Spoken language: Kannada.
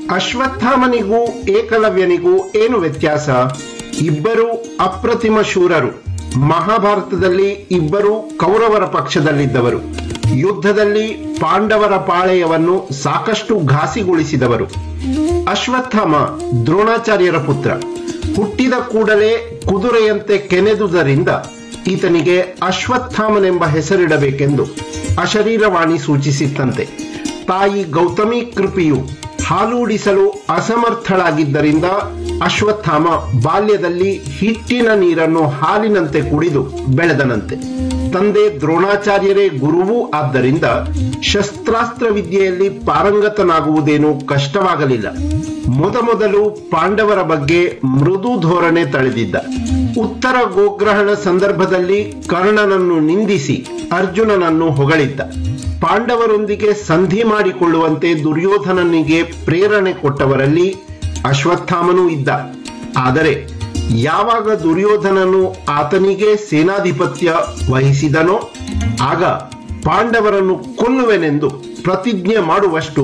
ಅಶ್ವತ್ಥಾಮನಿಗೂ ಏಕಲವ್ಯನಿಗೂ ಏನು ವ್ಯತ್ಯಾಸ ಇಬ್ಬರು ಅಪ್ರತಿಮ ಶೂರರು ಮಹಾಭಾರತದಲ್ಲಿ ಇಬ್ಬರು ಕೌರವರ ಪಕ್ಷದಲ್ಲಿದ್ದವರು ಯುದ್ಧದಲ್ಲಿ ಪಾಂಡವರ ಪಾಳೆಯವನ್ನು ಸಾಕಷ್ಟು ಘಾಸಿಗೊಳಿಸಿದವರು ಅಶ್ವತ್ಥಾಮ ದ್ರೋಣಾಚಾರ್ಯರ ಪುತ್ರ ಹುಟ್ಟಿದ ಕೂಡಲೇ ಕುದುರೆಯಂತೆ ಕೆನೆದುದರಿಂದ ಈತನಿಗೆ ಅಶ್ವತ್ಥಾಮನೆಂಬ ಹೆಸರಿಡಬೇಕೆಂದು ಅಶರೀರವಾಣಿ ಸೂಚಿಸಿತ್ತಂತೆ ತಾಯಿ ಗೌತಮಿ ಕೃಪಿಯು ಹಾಲೂಡಿಸಲು ಅಸಮರ್ಥಳಾಗಿದ್ದರಿಂದ ಅಶ್ವತ್ಥಾಮ ಬಾಲ್ಯದಲ್ಲಿ ಹಿಟ್ಟಿನ ನೀರನ್ನು ಹಾಲಿನಂತೆ ಕುಡಿದು ಬೆಳೆದನಂತೆ ತಂದೆ ದ್ರೋಣಾಚಾರ್ಯರೇ ಗುರುವೂ ಆದ್ದರಿಂದ ಶಸ್ತ್ರಾಸ್ತ್ರ ವಿದ್ಯೆಯಲ್ಲಿ ಪಾರಂಗತನಾಗುವುದೇನು ಕಷ್ಟವಾಗಲಿಲ್ಲ ಮೊದಮೊದಲು ಪಾಂಡವರ ಬಗ್ಗೆ ಮೃದು ಧೋರಣೆ ತಳೆದಿದ್ದ ಉತ್ತರ ಗೋಗ್ರಹಣ ಸಂದರ್ಭದಲ್ಲಿ ಕರ್ಣನನ್ನು ನಿಂದಿಸಿ ಅರ್ಜುನನನ್ನು ಹೊಗಳಿದ್ದ ಪಾಂಡವರೊಂದಿಗೆ ಸಂಧಿ ಮಾಡಿಕೊಳ್ಳುವಂತೆ ದುರ್ಯೋಧನನಿಗೆ ಪ್ರೇರಣೆ ಕೊಟ್ಟವರಲ್ಲಿ ಅಶ್ವತ್ಥಾಮನೂ ಇದ್ದ ಆದರೆ ಯಾವಾಗ ದುರ್ಯೋಧನನು ಆತನಿಗೆ ಸೇನಾಧಿಪತ್ಯ ವಹಿಸಿದನೋ ಆಗ ಪಾಂಡವರನ್ನು ಕೊಲ್ಲುವೆನೆಂದು ಪ್ರತಿಜ್ಞೆ ಮಾಡುವಷ್ಟು